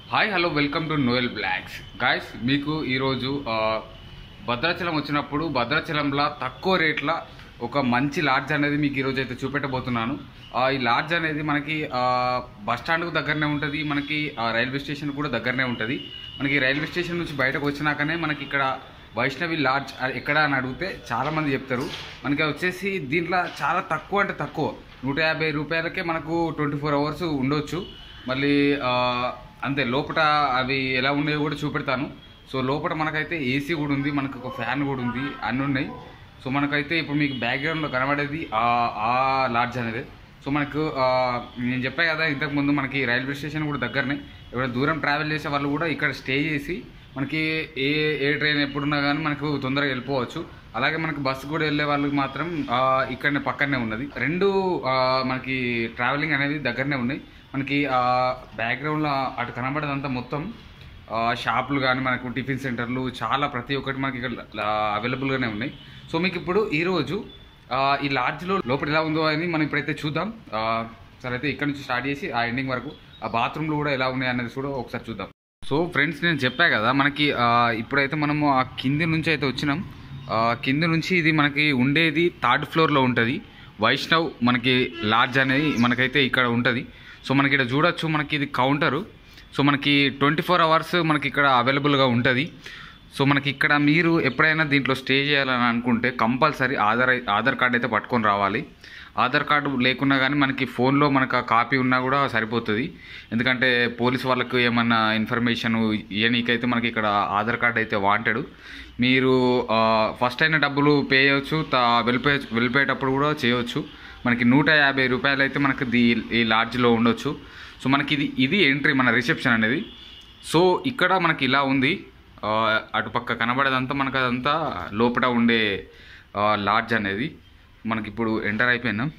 hi hello welcome to Noel blogs guys మీకు ఈరోజు ఆ, భద్రాచలం వచ్చినప్పుడు భద్రాచలంలో తక్కువ రేట్ల ఒక మంచి లాడ్జ్ అనేది మీకు ఈరోజు అయితే చూపెట్టబోతున్నాను ఆ, ఈ లాడ్జ్ అనేది మనకి ఆ, బస్ స్టాండ్కు దగ్గరనే ఉంటుంది మనకి ఆ, రైల్వే స్టేషన్ కూడా దగ్గరనే ఉంటుంది మనకి రైల్వే స్టేషన్ నుంచి బయటకు వచ్చినాకనే మనకి ఇక్కడ వైష్ణవి లాడ్జ్ ఆ, ఎక్కడ అని అడిగితే చాలామంది చెప్తారు మనకి వచ్చేసి దీంట్లో చాలా తక్కువ అంటే తక్కువ నూట యాభై రూపాయలకే మనకు ట్వంటీ ఫోర్ అవర్స్ ఉండొచ్చు మళ్ళీ ఆ, అంతే లోపల అవి ఎలా ఉన్నాయో కూడా చూపెడతాను సో లోపల మనకైతే ఏసీ కూడా ఉంది మనకు ఒక ఫ్యాన్ కూడా ఉంది అన్నీ ఉన్నాయి సో మనకైతే ఇప్పుడు మీకు బ్యాక్గ్రౌండ్లో కనబడేది ఆ ఆ లాడ్జ్ అనేది సో మనకు ఆ, నేను చెప్పా కదా ఇంతకు ముందు మనకి రైల్వే స్టేషన్ కూడా దగ్గరనే ఎవరైనా దూరం ట్రావెల్ చేసే వాళ్ళు కూడా ఇక్కడ స్టే చేసి మనకి ఏ ఏ ట్రైన్ ఎప్పుడున్నా కానీ మనకు తొందరగా వెళ్ళిపోవచ్చు అలాగే మనకి బస్సు కూడా వెళ్ళే వాళ్ళకి మాత్రం ఆ, ఇక్కడనే పక్కనే ఉన్నది రెండు ఆ, మనకి ట్రావెలింగ్ అనేది దగ్గరనే ఉన్నాయి మనకి ఆ బ్యాక్గ్రౌండ్లో అటు కనబడేదంతా మొత్తం ఆ, షాపులు కానీ మనకు టిఫిన్ సెంటర్లు చాలా ప్రతి ఒక్కటి మనకి ఇక్కడ అవైలబుల్గానే ఉన్నాయి సో మీకు ఇప్పుడు ఈరోజు ఆ, ఈ లాడ్జ్లో లోపల ఎలా ఉందో అని మనం ఇప్పుడైతే చూద్దాం ఆ, సరే అయితే ఇక్కడ నుంచి స్టార్ట్ చేసి ఆ ఎండింగ్ వరకు ఆ బాత్రూమ్లు కూడా ఎలా ఉన్నాయి అనేది కూడా ఒకసారి చూద్దాం సో ఫ్రెండ్స్ నేను చెప్పా కదా మనకి ఆ, ఇప్పుడైతే మనము ఆ కింది నుంచి అయితే వచ్చినాం ఆ, కింది నుంచి ఇది మనకి ఉండేది థర్డ్ ఫ్లోర్లో ఉంటుంది వైష్ణవ్ మనకి లాడ్జ్ అనేది మనకైతే ఇక్కడ ఉంటుంది సో మనకి ఇక్కడ చూడొచ్చు మనకి ఇది కౌంటరు సో మనకి ట్వంటీ ఫోర్ అవర్స్ మనకి ఇక్కడ అవైలబుల్గా ఉంటుంది సో మనకి ఇక్కడ మీరు ఎప్పుడైనా దీంట్లో స్టే చేయాలని అనుకుంటే కంపల్సరీ ఆధార్ అయి- ఆధార్ కార్డ్ అయితే పట్టుకొని రావాలి ఆధార్ కార్డు లేకున్నా కానీ మనకి ఫోన్లో మనకు ఆ కాపీ ఉన్నా కూడా సరిపోతుంది ఎందుకంటే పోలీస్ వాళ్ళకు ఏమన్నా ఇన్ఫర్మేషన్ ఇవ్వనీకైతే మనకి ఇక్కడ ఆధార్ కార్డ్ అయితే వాంటెడ్ మీరు ఫస్ట్ అయిన డబ్బులు పే చేయవచ్చు తా వెళ్ళిపోయే వెళ్ళిపోయేటప్పుడు కూడా చేయవచ్చు మనకి నూట యాభై రూపాయలు అయితే మనకి దీ ఈ లాడ్జ్లో ఉండొచ్చు సో మనకి ఇది ఇది ఎంట్రీ మన రిసెప్షన్ అనేది సో ఇక్కడ మనకి ఇలా ఉంది ఆ, అటుపక్క కనబడేదంతా మనకు అదంతా లోపల ఉండే ఆ, లాడ్జ్ అనేది మనకి ఇప్పుడు ఎంటర్ అయిపోయినాం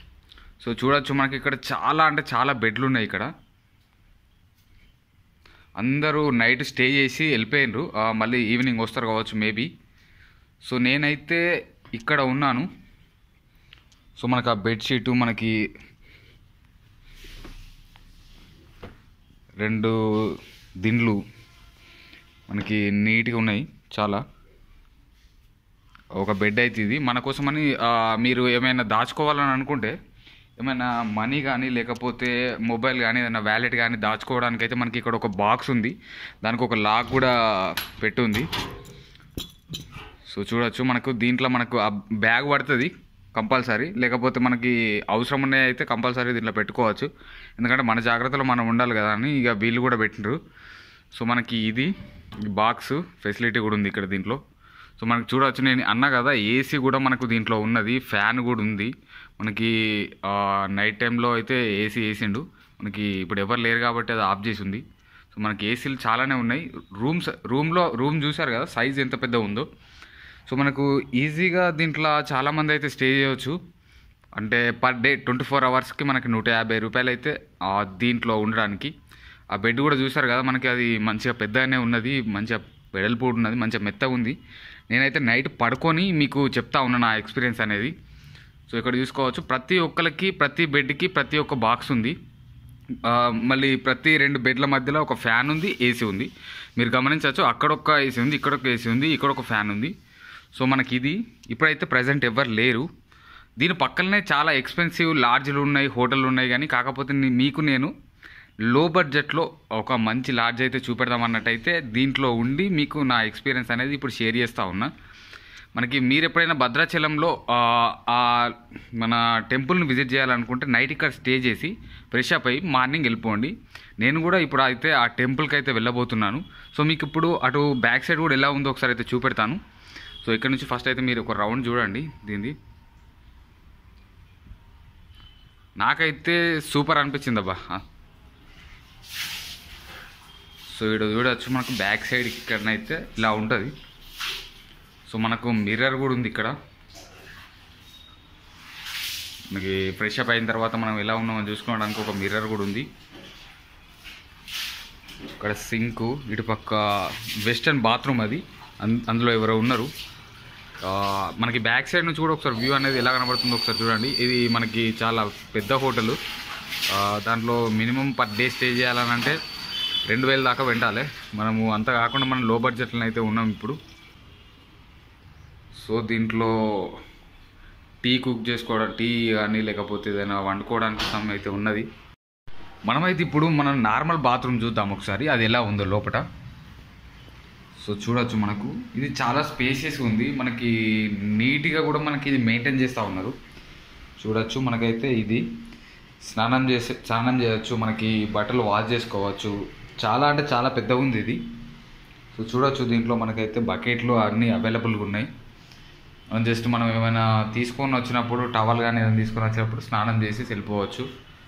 సో చూడొచ్చు మనకి ఇక్కడ చాలా అంటే చాలా బెడ్లు ఉన్నాయి ఇక్కడ అందరూ నైట్ స్టే చేసి వెళ్ళిపోయినరు ఆ, మళ్ళీ ఈవినింగ్ వస్తారు కావచ్చు మేబీ సో నేనైతే ఇక్కడ ఉన్నాను సో మనకు ఆ బెడ్షీటు మనకి రెండు దిండ్లు మనకి నీట్గా ఉన్నాయి చాలా ఒక బెడ్ అయితే ఇది మన కోసమని ఆ, మీరు ఏమైనా దాచుకోవాలని అనుకుంటే ఏమైనా మనీ కానీ లేకపోతే మొబైల్ కానీ ఏదైనా వ్యాలెట్ కానీ దాచుకోవడానికి అయితే మనకి ఇక్కడ ఒక బాక్స్ ఉంది దానికి ఒక లాక్ కూడా పెట్టుంది సో చూడొచ్చు మనకు దీంట్లో మనకు ఆ బ్యాగ్ పడుతుంది కంపల్సరీ లేకపోతే మనకి అవసరం ఉన్నాయి అయితే కంపల్సరీ దీంట్లో పెట్టుకోవచ్చు ఎందుకంటే మన జాగ్రత్తలో మనం ఉండాలి కదా అని ఇక వీళ్ళు కూడా పెట్టినరు సో మనకి ఇది బాక్స్ ఫెసిలిటీ కూడా ఉంది ఇక్కడ దీంట్లో సో మనకి చూడవచ్చు నేను అన్నా కదా ఏసీ కూడా మనకు దీంట్లో ఉన్నది ఫ్యాన్ కూడా ఉంది మనకి ఆ, నైట్ టైంలో అయితే ఏసీ వేసిండు మనకి ఇప్పుడు ఎవరు లేరు కాబట్టి అది ఆఫ్ చేసి ఉంది సో మనకి ఏసీలు చాలానే ఉన్నాయి రూమ్స్ రూమ్లో రూమ్ చూసారు కదా సైజ్ ఎంత పెద్ద ఉందో సో మనకు ఈజీగా దీంట్లో చాలామంది అయితే స్టే చేయవచ్చు అంటే పర్ డే ట్వంటీ ఫోర్ అవర్స్కి మనకి నూట యాభై రూపాయలు అయితే ఆ దీంట్లో ఉండడానికి ఆ బెడ్ కూడా చూసారు కదా మనకి అది మంచిగా పెద్దగానే ఉన్నది మంచిగా వెడల్పు ఉన్నది మంచిగా మెత్తగా ఉంది నేనైతే నైట్ పడుకొని మీకు చెప్తా ఉన్నా నా ఎక్స్పీరియన్స్ అనేది సో ఇక్కడ చూసుకోవచ్చు ప్రతి ఒక్కరికి ప్రతి బెడ్కి ప్రతి ఒక్క బాక్స్ ఉంది ఆ, మళ్ళీ ప్రతి రెండు బెడ్ల మధ్యలో ఒక ఫ్యాన్ ఉంది ఏసీ ఉంది మీరు గమనించవచ్చు అక్కడ ఒక ఏసీ ఉంది ఇక్కడ ఒక ఏసీ ఉంది ఇక్కడ ఒక ఫ్యాన్ ఉంది సో మనకి ఇది ఇప్పుడైతే ప్రజెంట్ ఎవరు లేరు దీని పక్కనే చాలా ఎక్స్పెన్సివ్ లాడ్జ్లు ఉన్నాయి హోటళ్ళు ఉన్నాయి కానీ కాకపోతే నీ- మీకు నేను లో బడ్జెట్లో ఒక మంచి లాడ్జ్ అయితే చూపెడదామన్నట్టయితే దీంట్లో ఉండి మీకు నా ఎక్స్పీరియన్స్ అనేది ఇప్పుడు షేర్ చేస్తూ ఉన్నా మనకి మీరు ఎప్పుడైనా భద్రాచలంలో ఆ, ఆ మన టెంపుల్ని విజిట్ చేయాలనుకుంటే నైట్ ఇక్కడ స్టే చేసి ఫ్రెష్ అప్ అయ్యి మార్నింగ్ వెళ్ళిపోండి నేను కూడా ఇప్పుడు అయితే ఆ టెంపుల్కి అయితే వెళ్ళబోతున్నాను సో మీకు ఇప్పుడు అటు బ్యాక్ సైడ్ కూడా ఎలా ఉందో ఒకసారి అయితే చూపెడతాను సో ఇక్కడ నుంచి ఫస్ట్ అయితే మీరు ఒక రౌండ్ చూడండి దీనిది నాకైతే సూపర్ అనిపించింది అబ్బా సో ఇక్కడ చూడవచ్చు మనకు బ్యాక్ సైడ్ ఇక్కడనైతే ఇలా ఉంటుంది సో మనకు మిర్రర్ కూడా ఉంది ఇక్కడ మనకి ఫ్రెష్ అప్ అయిన తర్వాత మనం ఎలా ఉన్నామని చూసుకోవడానికి ఒక మిర్రర్ కూడా ఉంది ఇక్కడ సింక్ ఇటుపక్క వెస్టర్న్ బాత్రూమ్ అది అన్- అందులో ఎవరో ఉన్నారు ఆ, మనకి బ్యాక్ సైడ్ నుంచి కూడా ఒకసారి వ్యూ అనేది ఎలా కనబడుతుందో ఒకసారి చూడండి ఇది మనకి చాలా పెద్ద హోటల్ దాంట్లో మినిమం పర్ డే స్టే చేయాలని అంటే రెండు వేల దాకా వెంటాలి మనము అంత కాకుండా మనం లో బడ్జెట్లో అయితే ఉన్నాం ఇప్పుడు సో దీంట్లో టీ కుక్ చేసుకోవడం టీ కానీ లేకపోతే ఏదైనా వండుకోవడానికి సమ్ అయితే ఉన్నది మనమైతే ఇప్పుడు మనం నార్మల్ బాత్రూమ్ చూద్దాం ఒకసారి అది ఎలా ఉందో లోపల సో చూడొచ్చు మనకు ఇది చాలా స్పేసియస్ ఉంది మనకి నీట్గా కూడా మనకి ఇది మెయింటైన్ చేస్తూ ఉన్నారు చూడొచ్చు మనకైతే ఇది స్నానం చేసే స్నానం చేయొచ్చు మనకి బట్టలు వాష్ చేసుకోవచ్చు చాలా అంటే చాలా పెద్దగా ఉంది ఇది సో చూడొచ్చు దీంట్లో మనకైతే బకెట్లు అన్నీ అవైలబుల్గా ఉన్నాయి మనం జస్ట్ మనం ఏమైనా తీసుకొని వచ్చినప్పుడు టవల్ కానీ ఏదైనా తీసుకొని వచ్చినప్పుడు స్నానం చేసి వెళ్ళిపోవచ్చు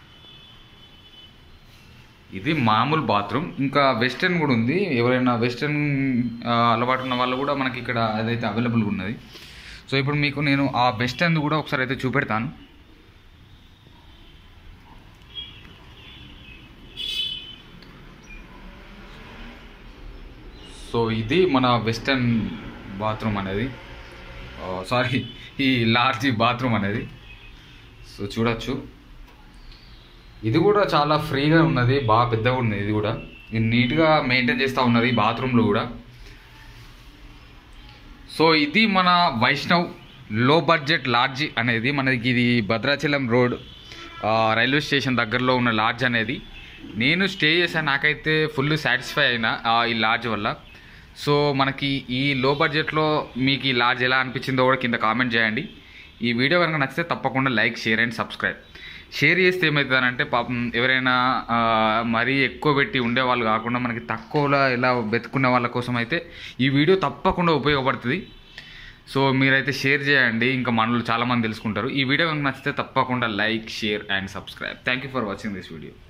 ఇది మామూలు బాత్రూమ్ ఇంకా వెస్టర్న్ కూడా ఉంది ఎవరైనా వెస్టర్న్ ఆ, అలవాటు ఉన్న వాళ్ళు కూడా మనకి ఇక్కడ అదైతే అవైలబుల్గా ఉన్నది సో ఇప్పుడు మీకు నేను ఆ వెస్టర్న్ కూడా ఒకసారి అయితే చూపెడతాను సో ఇది మన వెస్టర్న్ బాత్రూమ్ అనేది సారీ ఈ లార్జ్ బాత్రూమ్ అనేది సో చూడొచ్చు ఇది కూడా చాలా ఫ్రీగా ఉన్నది బాగా పెద్దగా ఉన్నది ఇది కూడా ఇది నీట్గా మెయింటైన్ చేస్తూ ఉన్నారు ఈ బాత్రూంలో కూడా సో ఇది మన వైష్ణవ్ లో బడ్జెట్ లాడ్జ్ అనేది మనకి ఇది భద్రాచలం రోడ్ ఆ, రైల్వే స్టేషన్ దగ్గరలో ఉన్న లాడ్జ్ అనేది నేను స్టే చేశాను నాకైతే ఫుల్ సాటిస్ఫై అయినా ఆ, ఈ లాడ్జ్ వల్ల సో మనకి ఈ లో బడ్జెట్లో మీకు ఈ లాడ్జ్ ఎలా అనిపించిందో కూడా కింద కామెంట్ చేయండి ఈ వీడియో కనుక నచ్చితే తప్పకుండా like share and subscribe share చేస్తే ఏమవుతుందంటే పాపం ఎవరైనా ఆ, మరీ ఎక్కువ పెట్టి ఉండేవాళ్ళు కాకుండా మనకి తక్కువలో ఎలా వెతుకునే వాళ్ళ కోసం అయితే ఈ వీడియో తప్పకుండా ఉపయోగపడుతుంది సో మీరైతే షేర్ చేయండి ఇంకా మనలో చాలామంది తెలుసుకుంటారు ఈ వీడియో కనుక నచ్చితే తప్పకుండా like share and subscribe thank you for watching this video